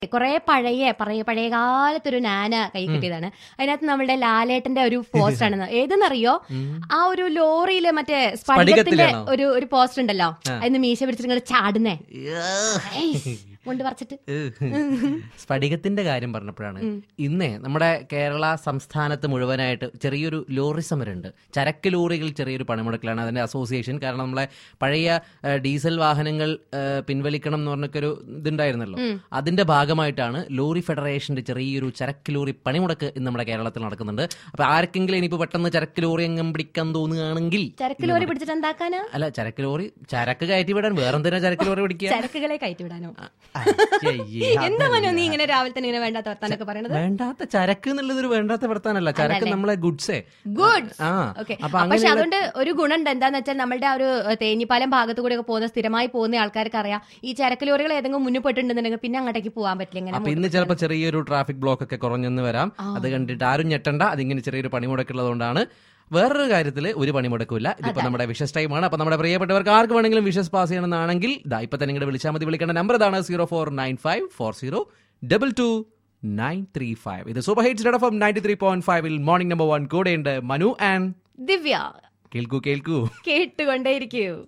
കുറെ പഴയ പഴയ പഴയ കാലത്തൊരു നാന കൈ കിട്ടിയതാണ് അതിനകത്ത് നമ്മളുടെ ലാലേട്ടന്റെ ഒരു പോസ്റ്റർ ആണെന്ന് ഏതെന്നറിയോ ആ ഒരു ലോറിയില് മറ്റേ സ്ഫടികത്തിന്റെ സ്ഫടികത്തിലാണോ? ഒരു ഒരു പോസ്റ്റർ ഉണ്ടല്ലോ അതിന് മീശ പിടിച്ചിട്ട് ഇങ്ങനെ ചാടുന്നേ ഏഹ്. കൊണ്ട് പറിച്ചിട്ട് സ്ഫടികത്തിന്റെ കാര്യം പറഞ്ഞപ്പോഴാണ് ഇന്നേ നമ്മുടെ കേരള സംസ്ഥാനത്ത് മുഴുവനായിട്ട് ചെറിയൊരു ലോറി സമരമുണ്ട് ചരക്ക് ലോറികൾ ചെറിയൊരു പണിമുടക്കിലാണ് അതിന്റെ അസോസിയേഷൻ കാരണം നമ്മളെ പഴയ ഏഹ്, ഡീസൽ വാഹനങ്ങൾ ഏഹ്, പിൻവലിക്കണം എന്ന് പറഞ്ഞൊക്കെ ഒരു ഇതുണ്ടായിരുന്നല്ലോ അതിന്റെ ഭാഗമായിട്ടാണ് ലോറി ഫെഡറേഷന്റെ ചെറിയൊരു ചരക്ക് ലോറി പണിമുടക്ക് ഇന്ന് നമ്മുടെ കേരളത്തിൽ നടക്കുന്നുണ്ട് അപ്പൊ ആർക്കെങ്കിലും ഇനിയിപ്പോ പെട്ടെന്ന് ചരക്ക് ലോറി എങ്ങും പിടിക്കാൻ തോന്നുകയാണെങ്കിൽ ചരക്ക് ലോറി പിടിച്ചിട്ട് എന്താക്കാനാ അല്ല ചരക്ക് ലോറി ചരക്ക് കയറ്റി വിടാൻ വേറെന്തിനാ ചരക്ക് ലോറി പിടിക്കുക ചരക്കുകളെ കയറ്റി വിടാനോ അയ്യയ്യേ, എന്താ അതല്ല. മനോ നീ ഇങ്ങനെ രാവിലെ തന്നെ ഇങ്ങനെ വേണ്ടാത്ത വർത്താനൊക്കെ പറയണത് വേണ്ടാത്ത ചരക്ക് എന്നുള്ളത് ഒരു വേണ്ടാത്ത വർത്താനല്ല ചരക്ക് നമ്മളെ ഗുഡ്സേ ഗുഡ് ആ ഓക്കെ അപ്പൊ പക്ഷെ അങ്ങനെ അതുകൊണ്ട് ഒരു ഗുണമുണ്ട് എന്താന്ന് വെച്ചാൽ നമ്മുടെ ആ ഒരു ഏഹ്, തേഞ്ഞിപ്പാലം ഭാഗത്തു കൂടെ ഒക്കെ പോകുന്ന സ്ഥിരമായി പോകുന്ന ആൾക്കാർക്ക് അറിയാം ഈ ചരക്ക് ലോറികൾ ഏതെങ്കിലും മുന്നിൽ പോയിട്ടുണ്ടെന്നുണ്ടെങ്കിൽ പിന്നെ അങ്ങോട്ടേക്ക് പോകാൻ പറ്റില്ല ഇങ്ങനെ അപ്പൊ ഇന്ന് ചിലപ്പോ ചെറിയൊരു ട്രാഫിക് ബ്ലോക്ക് ഒക്കെ കുറഞ്ഞെന്ന് വരാം അത് കണ്ടിട്ട് ആരും ഞെട്ടണ്ട അതിങ്ങനെ ചെറിയൊരു പണിമുടക്കുള്ളതുകൊണ്ടാണ് വേറൊരു കാര്യത്തിൽ ഒരു പണിമുടക്കില്ല ഇതിപ്പോ നമ്മുടെ വിഷസ് ടൈമാണ് അപ്പൊ നമ്മുടെ പ്രിയപ്പെട്ടവർക്ക് ആർക്ക് വേണമെങ്കിലും വിഷസ് പാസ് ചെയ്യണമെന്നാണെങ്കിൽ ദാ ഇപ്പൊ തന്നെ ഇങ്ങോട്ട് വിളിച്ചാൽ മതി വിളിക്കേണ്ട നമ്പർ ഇതാണ് zero four nine five four zero double two nine three five ഇത് super hits dot F ninety three point ഫൈവിൽ മോർണിംഗ് നമ്പർ വൺ കൂടെയുണ്ട് മനു ആൻഡ് ദിവ്യ കേൾക്കൂ കേൾക്കൂ കേട്ടുകൊണ്ടേയിരിക്കൂ